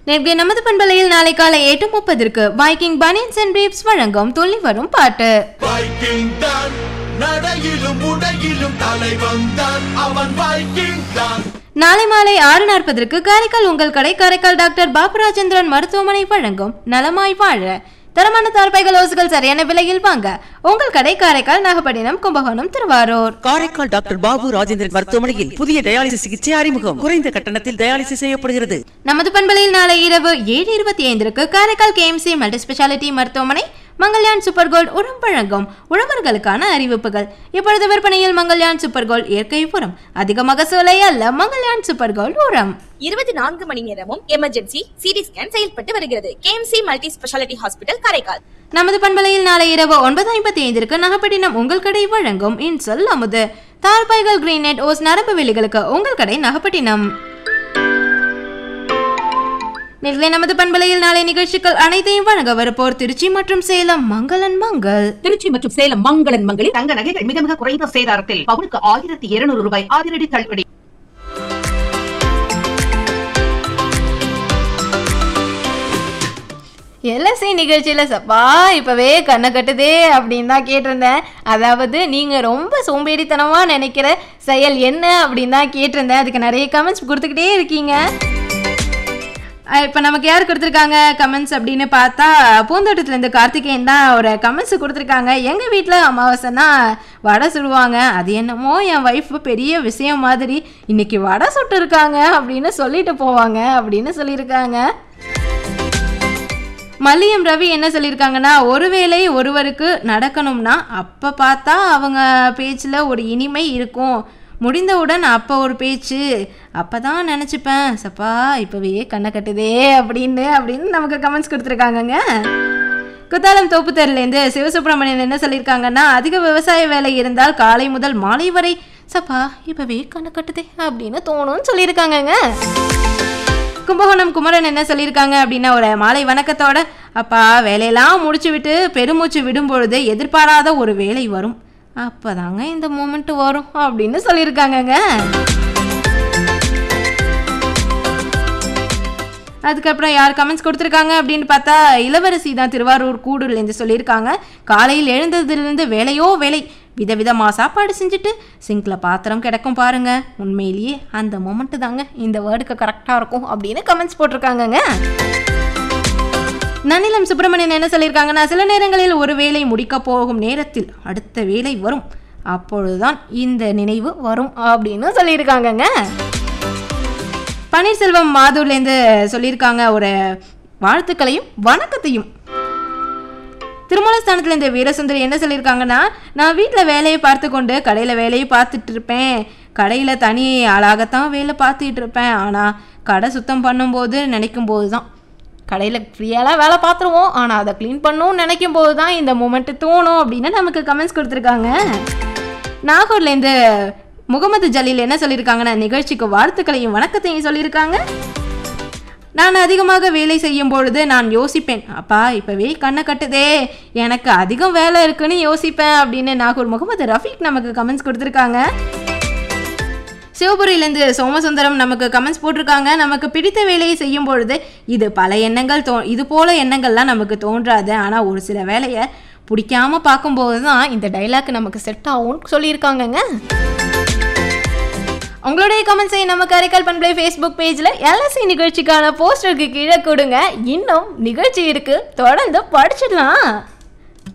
நேர்கே நமது பண்பலையில் நாளை காலை எட்டு முப்பதற்கு வைக்கிங் பனியன்ஸ் அண்ட் பிரீப்ஸ் வழங்கும் துள்ளி வரும் பாட்டு வைக்கிங் தான் நடையிலும் உடையிலும் தலைவன் தான் அவன் வைக்கிங் தான் நாளை மாலை ஆறு நாற்பதற்கு காரைக்கால் உங்கள் கடை காரைக்கால் டாக்டர் பாபுராஜேந்திரன் மருத்துவமனை வழங்கும் நலமாய் வாழ தரமான தார்பாய்கள் ஓசுகள் சரியான விலையில் வாங்க உங்கள் கடை காரைக்கால் நாகப்பட்டினம் கும்பகோணம் திருவாரூர் காரைக்கால் டாக்டர் பாபு ராஜேந்திரன் மருத்துவமனையில் புதிய டயாலிசிஸ் சிகிச்சை அறிமுகம் குறைந்த கட்டணத்தில் டயாலிசிஸ் செய்யப்படுகிறது நமது பண்பலையில் நாளை இரவு ஏழு இருபத்தி ஐந்திற்கு காரைக்கால் கேஎம்சி மல்டி ஸ்பெஷாலிட்டி மருத்துவமனை மங்கள்யான் சூப்பர் கோல்ட் உரம் வழங்கும் உழவர்களுக்கான அறிவிப்புகள் இப்பொழுது விற்பனையில் மங்கள்யான் சூப்பர் கோல்ட் இயற்கை உரம் அதிக மகசூலை அல்ல மங்கள்யான் சூப்பர் கோல்ட் உரம் இருபத்தி நான்கு மணி நேரமும் எமர்ஜென்சி சிடி ஸ்கேன் செயல்பட்டு வருகிறது KMC multi speciality hospital Karaikal நமது பண்பலையில் நாளை இரவு ஒன்பது ஐம்பத்தி ஐந்திற்கு நாகப்பட்டினம் உங்கள் கடை வழங்கும் இன்சொல் அமுது தார்பாய்கள் கிரீனெட் ஓஸ் நரம்பு வெளிகளுக்கு உங்கள் கடை நாகப்பட்டினம் நேர்களே நமது பண்பலையில் நாளை நிகழ்ச்சிகள் அனைத்தையும் வழங்க வரப்போர் திருச்சி மற்றும் சேலம் மங்களன் மங்கள் திருச்சி மற்றும் சேலம் மங்களன் மங்களில் தங்க நகைகள் மிக மிக குறைந்த சேதாரத்தில் பவுனுக்கு ஆயிரத்தி இருநூறு ரூபாய் அதிரடி தள்ளுபடி எல்எஸ்சி நிகழ்ச்சியில் சப்பா இப்போவே கண்ணை கட்டுதே அப்படின்னு தான் கேட்டிருந்தேன் அதாவது நீங்கள் ரொம்ப சோம்பேறித்தனமாக நினைக்கிற செயல் என்ன அப்படின்னு தான் கேட்டிருந்தேன் அதுக்கு நிறைய கமெண்ட்ஸ் கொடுத்துக்கிட்டே இருக்கீங்க இப்போ நமக்கு யார் கொடுத்துருக்காங்க கமெண்ட்ஸ் அப்படின்னு பார்த்தா பூந்தோட்டத்துலேருந்து கார்த்திகேயன் தான் ஒரு கமெண்ட்ஸ் கொடுத்துருக்காங்க எங்கள் வீட்டில் அமாவாசைனா வடை சுடுவாங்க அது என்னமோ என் ஒய்ஃபு பெரிய விஷயம் மாதிரி இன்னைக்கு வடை சுட்டு இருக்காங்க அப்படின்னு சொல்லிட்டு போவாங்க அப்படின்னு சொல்லியிருக்காங்க மல்லியம் ரவி என்ன சொல்லியிருக்காங்கன்னா ஒருவேளை ஒருவருக்கு நடக்கணும்னா அப்போ பார்த்தா அவங்க பேச்சில் ஒரு இனிமை இருக்கும் முடிந்தவுடன் அப்போ ஒரு பேச்சு அப்போ தான் நினச்சிப்பேன் சப்பா இப்போவே கண்ணை கட்டுதே அப்படின்னு அப்படின்னு நமக்கு கமெண்ட்ஸ் கொடுத்துருக்காங்கங்க குத்தாலம் தோப்புத்தேர்லேருந்து சிவசுப்ரமணியன் என்ன சொல்லியிருக்காங்கன்னா அதிக விவசாய வேலை இருந்தால் காலை முதல் மாலை வரை சப்பா இப்போவே கண்ணை கட்டுதே அப்படின்னு தோணும்னு சொல்லியிருக்காங்கங்க கும்பகோணம் குமரன் என்ன சொல்லியிருக்காங்க அப்படின்னா ஒரு மாலை வணக்கத்தோட அப்பா வேலையெல்லாம் முடிச்சு விட்டு பெருமூச்சு விடும் பொழுது எதிர்பாராத ஒரு வேலை வரும் அப்பதாங்க இந்த மூமெண்ட் வரும் அப்படின்னு சொல்லியிருக்காங்கங்க அதுக்கப்புறம் யார் கமெண்ட்ஸ் கொடுத்துருக்காங்க அப்படின்னு பார்த்தா இளவரசி தான் திருவாரூர் கூடூர்லேருந்து சொல்லியிருக்காங்க காலையில் எழுந்ததுலேருந்து வேலையோ வேலை விதவிதமாக சாப்பாடு செஞ்சுட்டு சிங்கில் பாத்திரம் கிடக்கும் பாருங்க உண்மையிலேயே அந்த மொமெண்ட்டு தாங்க இந்த வேர்டுக்கு கரெக்டாக இருக்கும் அப்படின்னு கமெண்ட்ஸ் போட்டிருக்காங்கங்க நனிலம் சுப்பிரமணியன் என்ன சொல்லியிருக்காங்கன்னா சில நேரங்களில் ஒரு வேலை முடிக்க போகும் நேரத்தில் அடுத்த வேலை வரும் அப்பொழுதுதான் இந்த நினைவு வரும் அப்படின்னு சொல்லியிருக்காங்கங்க பன்னீர்செல்வம் மாதூர்லேருந்து சொல்லியிருக்காங்க ஒரு வாழ்த்துக்களையும் வணக்கத்தையும் திருமலஸ்தானத்தில் இந்த வீரசுந்தரி என்ன சொல்லியிருக்காங்கன்னா நான் வீட்டில் வேலையை பார்த்து கொண்டு கடையில் வேலையை பார்த்துட்டு இருப்பேன் கடையில் தனி ஆளாகத்தான் வேலை பார்த்துட்டு இருப்பேன் ஆனால் கடை சுத்தம் பண்ணும்போது நினைக்கும் போது தான் கடையில் ஃப்ரீயாலாம் வேலை பார்த்துருவோம் ஆனால் அதை க்ளீன் பண்ணணும்னு நினைக்கும் போது தான் இந்த மூமெண்ட்டு தோணும் அப்படின்னு நமக்கு கமெண்ட்ஸ் கொடுத்துருக்காங்க நாகூர்லேருந்து முகமது ஜலீல் என்ன சொல்லியிருக்காங்கன்னா நிகழ்ச்சிக்கு வாழ்த்துக்களையும் வணக்கத்தையும் சொல்லியிருக்காங்க நான் அதிகமாக வேலை செய்யும் பொழுது நான் யோசிப்பேன் அப்பா இப்போவே கண்ணை கட்டுதே எனக்கு அதிகம் வேலை இருக்குன்னு யோசிப்பேன் அப்படின்னு நாகூர் முகமது ரஃபீக் நமக்கு கமெண்ட்ஸ் கொடுத்துருக்காங்க சிவபுரியிலேருந்து சோமசுந்தரம் நமக்கு கமெண்ட்ஸ் போட்டிருக்காங்க நமக்கு பிடித்த வேலையை செய்யும் பொழுது இது பல எண்ணங்கள் தோ இது போல எண்ணங்கள்லாம் நமக்கு தோன்றாது ஆனால் ஒரு சில வேலையை பிடிக்காம பார்க்கும்போது தான் இந்த டைலாக் நமக்கு செட் ஆகும்னு சொல்லியிருக்காங்கங்க உங்களுடைய கமெண்ட்ஸை நம்ம காரைக்கால் பண்பலை ஃபேஸ்புக் பேஜில் எல்எஸ்சி நிகழ்ச்சிக்கான போஸ்டருக்கு கீழே கொடுங்க இன்னும் நிகழ்ச்சி இருக்கு தொடர்ந்து படிச்சிடலாம்